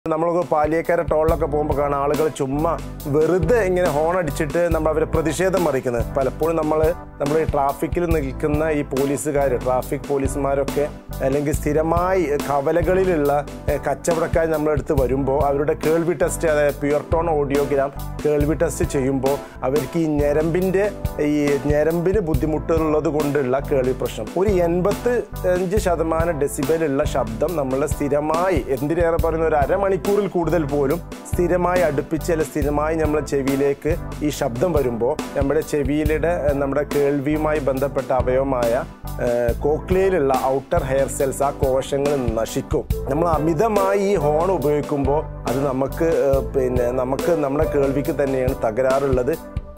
നമ്മളൊക്കെ പാലിയേക്കര ടോളിലൊക്കെ പോകുമ്പോൾ കാണാം ആളുകൾ ചുമ്മാ വെറുതെ ഇങ്ങനെ ഹോൺ അടിച്ചിട്ട് നമ്മൾ അവരെ പ്രതിഷേധം അറിയിക്കുന്നത് പലപ്പോഴും നമ്മൾ നമ്മൾ ഈ ട്രാഫിക്കിൽ നിൽക്കുന്ന ഈ പോലീസുകാർ ട്രാഫിക് പോലീസുമാരൊക്കെ അല്ലെങ്കിൽ സ്ഥിരമായി കവലകളിലുള്ള ഏഹ്, കച്ചവടക്കാർ നമ്മളെടുത്ത് വരുമ്പോൾ അവരുടെ കേൾവി ടെസ്റ്റ് അതായത് പ്യുവർ ടോൺ ഓഡിയോഗ്രാം കേൾവി ടെസ്റ്റ് ചെയ്യുമ്പോൾ അവർക്ക് ഈ ഞരമ്പിൻ്റെ ഈ ഞരമ്പിന് ബുദ്ധിമുട്ടുള്ളത് കൊണ്ടുള്ള കേൾവി പ്രശ്നം ഒരു എൺപത്തി അഞ്ച് ശതമാനം ഡെസിബലുള്ള ശബ്ദം നമ്മൾ സ്ഥിരമായി എന്തിനേറെ പറയുന്ന ഒരു അരമണിക്കൂറിൽ കൂടുതൽ പോലും സ്ഥിരമായി അടുപ്പിച്ച് അല്ലെ സ്ഥിരമായി നമ്മുടെ ചെവിയിലേക്ക് ഈ ശബ്ദം വരുമ്പോൾ നമ്മുടെ ചെവിയിലെ ഏഹ്, നമ്മുടെ കേൾവിയുമായി ബന്ധപ്പെട്ട അവയവമായ ഏഹ്, കോക്ലിയയിലുള്ള ഔട്ടർ ഹെയർ സെൽസ് ആ കോശങ്ങൾ നശിക്കും നമ്മൾ അമിതമായി ഈ ഹോൺ ഉപയോഗിക്കുമ്പോൾ അത് നമുക്ക് ഏഹ്, പിന്നെ നമുക്ക് നമ്മുടെ കേൾവിക്ക് തന്നെയാണ് തകരാറുള്ളത്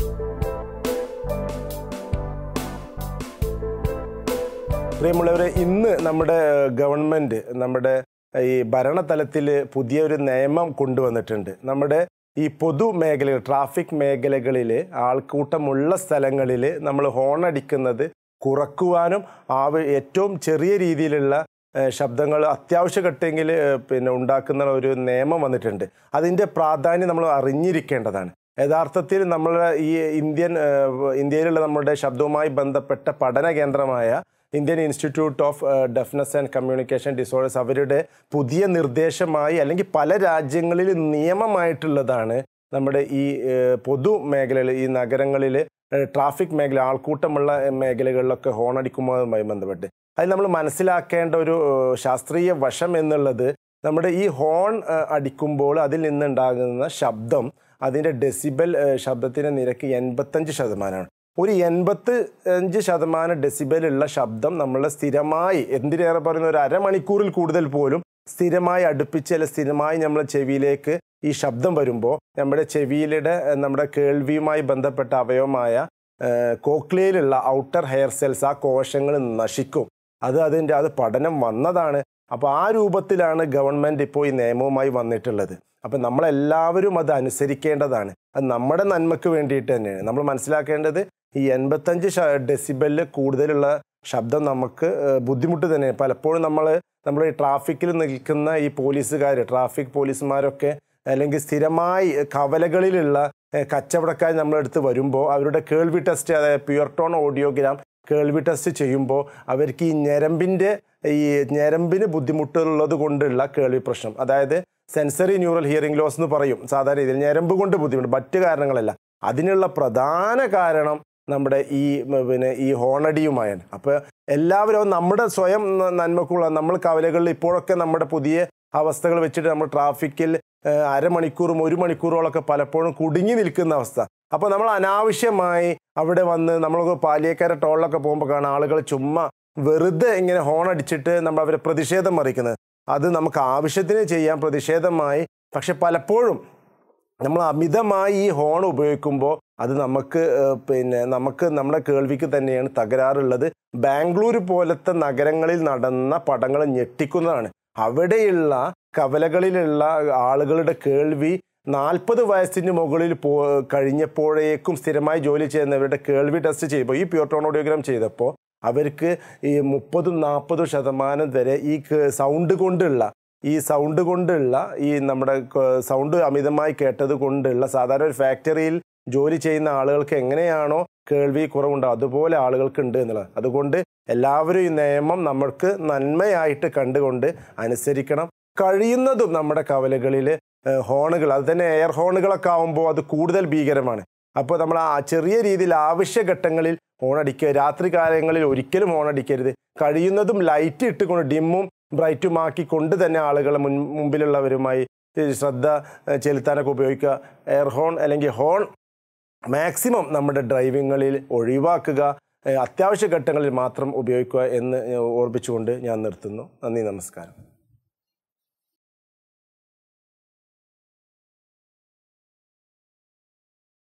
പ്രിയമുള്ളവരെ ഇന്ന് നമ്മുടെ ഗവൺമെൻറ് നമ്മുടെ ഈ ഭരണതലത്തിൽ പുതിയൊരു നിയമം കൊണ്ടുവന്നിട്ടുണ്ട് നമ്മുടെ ഈ പൊതു മേഖലകൾ ട്രാഫിക് മേഖലകളിൽ ആൾക്കൂട്ടമുള്ള സ്ഥലങ്ങളിൽ നമ്മൾ ഹോൺ അടിക്കുന്നത് കുറക്കുവാനും ആവ ഏറ്റവും ചെറിയ രീതിയിലുള്ള ഏഹ്, ശബ്ദങ്ങൾ അത്യാവശ്യ ഘട്ടമെങ്കിൽ പിന്നെ ഉണ്ടാക്കുന്ന ഒരു നിയമം വന്നിട്ടുണ്ട് അതിൻ്റെ പ്രാധാന്യം നമ്മൾ അറിഞ്ഞിരിക്കേണ്ടതാണ് യഥാർത്ഥത്തിൽ നമ്മുടെ ഈ ഇന്ത്യൻ ഏഹ്, ഇന്ത്യയിലുള്ള നമ്മുടെ ശബ്ദവുമായി ബന്ധപ്പെട്ട പഠന കേന്ദ്രമായ Indian Institute of Deafness and Communication Disorders അവരുടെ പുതിയ നിർദ്ദേശമായി അല്ലെങ്കിൽ പല രാജ്യങ്ങളിൽ നിയമമായിട്ടുള്ളതാണ് നമ്മുടെ ഈ ഏഹ്, പൊതു മേഖലയിൽ ഈ നഗരങ്ങളിൽ ട്രാഫിക് മേഖല ആൾക്കൂട്ടമുള്ള മേഖലകളിലൊക്കെ ഹോൺ അടിക്കുന്നതുമായി ബന്ധപ്പെട്ട് അതിൽ നമ്മൾ മനസ്സിലാക്കേണ്ട ഒരു ഏഹ്, ശാസ്ത്രീയ വശം എന്നുള്ളത് നമ്മുടെ ഈ ഹോൺ ഏഹ്, അടിക്കുമ്പോൾ അതിൽ നിന്നുണ്ടാകുന്ന ശബ്ദം അതിൻ്റെ ഡെസിബൽ ഏഹ്, ശബ്ദത്തിൻ്റെ നിരക്ക് എൺപത്തഞ്ച് ശതമാനമാണ് ഒരു എൺപത്തി അഞ്ച് ശതമാനം ഡെസിബലുള്ള ശബ്ദം നമ്മൾ സ്ഥിരമായി എന്തിനേറെ പറയുന്ന ഒരു അരമണിക്കൂറിൽ കൂടുതൽ പോലും സ്ഥിരമായി അടുപ്പിച്ച് അല്ലെ സ്ഥിരമായി നമ്മുടെ ചെവിയിലേക്ക് ഈ ശബ്ദം വരുമ്പോൾ നമ്മുടെ ചെവിയിലെ ഏഹ്, നമ്മുടെ കേൾവിയുമായി ബന്ധപ്പെട്ട അവയവമായ ഏഹ്, കോക്ലിയയിലുള്ള ഔട്ടർ ഹെയർ സെൽസ് ആ കോശങ്ങൾ നശിക്കും അത് അതിൻ്റെ അത് പഠനം വന്നതാണ് അപ്പോൾ ആ രൂപത്തിലാണ് ഗവൺമെൻറ് ഇപ്പോൾ ഈ നിയമവുമായി വന്നിട്ടുള്ളത് അപ്പം നമ്മളെല്ലാവരും അത് അനുസരിക്കേണ്ടതാണ് അത് നമ്മുടെ നന്മയ്ക്ക് വേണ്ടിയിട്ട് തന്നെയാണ് നമ്മൾ മനസ്സിലാക്കേണ്ടത് ഈ എൺപത്തഞ്ച് ഡെസിബലിൽ കൂടുതലുള്ള ശബ്ദം നമുക്ക് ഏഹ്, ബുദ്ധിമുട്ട് തന്നെയാണ് പലപ്പോഴും നമ്മൾ നമ്മൾ ഈ ട്രാഫിക്കിൽ നിൽക്കുന്ന ഈ പോലീസുകാർ ട്രാഫിക് പോലീസുമാരൊക്കെ അല്ലെങ്കിൽ സ്ഥിരമായി കവലകളിലുള്ള ഏഹ്, കച്ചവടക്കാർ നമ്മളെടുത്ത് വരുമ്പോൾ അവരുടെ കേൾവി ടെസ്റ്റ് അതായത് പ്യുവർ ടോൺ ഓഡിയോഗ്രാം കേൾവി ടെസ്റ്റ് ചെയ്യുമ്പോൾ അവർക്ക് ഈ ഞരമ്പിൻ്റെ ഈ ഞരമ്പിന് ബുദ്ധിമുട്ടുള്ളത് കൊണ്ടുള്ള കേൾവി പ്രശ്നം അതായത് സെൻസറി ന്യൂറൽ ഹിയറിംഗ് ലോസ് എന്ന് പറയും സാധാരണ രീതിയിൽ ഞരമ്പ് കൊണ്ട് ബുദ്ധിമുട്ട് മറ്റ് കാരണങ്ങളല്ല അതിനുള്ള പ്രധാന കാരണം നമ്മുടെ ഈ ഉം, പിന്നെ ഈ ഹോണടിയുമായാണ് അപ്പോൾ എല്ലാവരും നമ്മുടെ സ്വയം ന- നന്മക്കുള്ള നമ്മൾ കവലകളിൽ ഇപ്പോഴൊക്കെ നമ്മുടെ പുതിയ അവസ്ഥകൾ വെച്ചിട്ട് നമ്മൾ ട്രാഫിക്കിൽ ഏഹ്, അരമണിക്കൂറും ഒരു മണിക്കൂറോളൊക്കെ പലപ്പോഴും കുടുങ്ങി നിൽക്കുന്ന അവസ്ഥ അപ്പോൾ നമ്മൾ അനാവശ്യമായി അവിടെ വന്ന് നമ്മളൊക്കെ പാലിയേക്കര ടോളിലൊക്കെ പോകുമ്പോൾ കാണാം ആളുകൾ ചുമ്മാ വെറുതെ ഇങ്ങനെ ഹോൺ അടിച്ചിട്ട് നമ്മൾ അവരെ പ്രതിഷേധം അറിയിക്കുന്നത് അത് നമുക്ക് ആവശ്യത്തിന് ചെയ്യാം പ്രതിഷേധമായി പക്ഷെ പലപ്പോഴും നമ്മൾ അമിതമായി ഈ ഹോൺ ഉപയോഗിക്കുമ്പോൾ അത് നമുക്ക് ഏഹ്, പിന്നെ നമുക്ക് നമ്മുടെ കേൾവിക്ക് തന്നെയാണ് തകരാറുള്ളത് ബാംഗ്ലൂർ പോലത്തെ നഗരങ്ങളിൽ നടന്ന പടങ്ങൾ ഞെട്ടിക്കുന്നതാണ് അവിടെയുള്ള കവലകളിലുള്ള ആളുകളുടെ കേൾവി നാൽപ്പത് വയസ്സിന് മുകളിൽ പോ കഴിഞ്ഞപ്പോഴേക്കും സ്ഥിരമായി ജോലി ചെയ്യുന്നവരുടെ കേൾവി ടെസ്റ്റ് ചെയ്യുമ്പോൾ ഈ പ്യൂർ ടോൺ ഓഡിയോഗ്രാം ചെയ്തപ്പോൾ അവർക്ക് ഈ മുപ്പതും നാൽപ്പതും ശതമാനം വരെ ഈ കേ- സൗണ്ട് കൊണ്ടുള്ള ഈ സൗണ്ട് കൊണ്ടുള്ള ഈ നമ്മുടെ ക- സൗണ്ട് അമിതമായി കേട്ടത് കൊണ്ടുള്ള സാധാരണ ഒരു ഫാക്ടറിയിൽ ജോലി ചെയ്യുന്ന ആളുകൾക്ക് എങ്ങനെയാണോ കേൾവി കുറവുണ്ടോ അതുപോലെ ആളുകൾക്ക് ഉണ്ട് എന്നുള്ളത് അതുകൊണ്ട് എല്ലാവരും ഈ നിയമം നമ്മൾക്ക് നന്മയായിട്ട് കണ്ടുകൊണ്ട് അനുസരിക്കണം കഴിയുന്നതും നമ്മുടെ കവലകളിൽ ഹോണുകൾ അത് തന്നെ എയർ ഹോണുകളൊക്കെ ആകുമ്പോൾ അത് കൂടുതൽ ഭീകരമാണ് അപ്പോൾ നമ്മൾ ആ ചെറിയ രീതിയിൽ ആവശ്യഘട്ടങ്ങളിൽ ഹോൺ അടിക്കുക രാത്രി കാലങ്ങളിൽ ഒരിക്കലും ഹോൺ അടിക്കരുത് കഴിയുന്നതും ലൈറ്റ് ഇട്ടുകൊണ്ട് ഡിമ്മും ബ്രൈറ്റും ആക്കി കൊണ്ട് തന്നെ ആളുകളെ മുൻ മുമ്പിലുള്ളവരുമായി ഈ ശ്രദ്ധ ഏഹ്, ചെലുത്താനൊക്കെ ഉപയോഗിക്കുക എയർ ഹോൺ അല്ലെങ്കിൽ ഹോൺ മാക്സിമം നമ്മുടെ ഡ്രൈവിങ്ങളിൽ ഒഴിവാക്കുക ഏഹ്, അത്യാവശ്യ ഘട്ടങ്ങളിൽ മാത്രം ഉപയോഗിക്കുക എന്ന് ഓർപ്പിച്ചുകൊണ്ട് ഞാൻ നിർത്തുന്നു നന്ദി നമസ്കാരം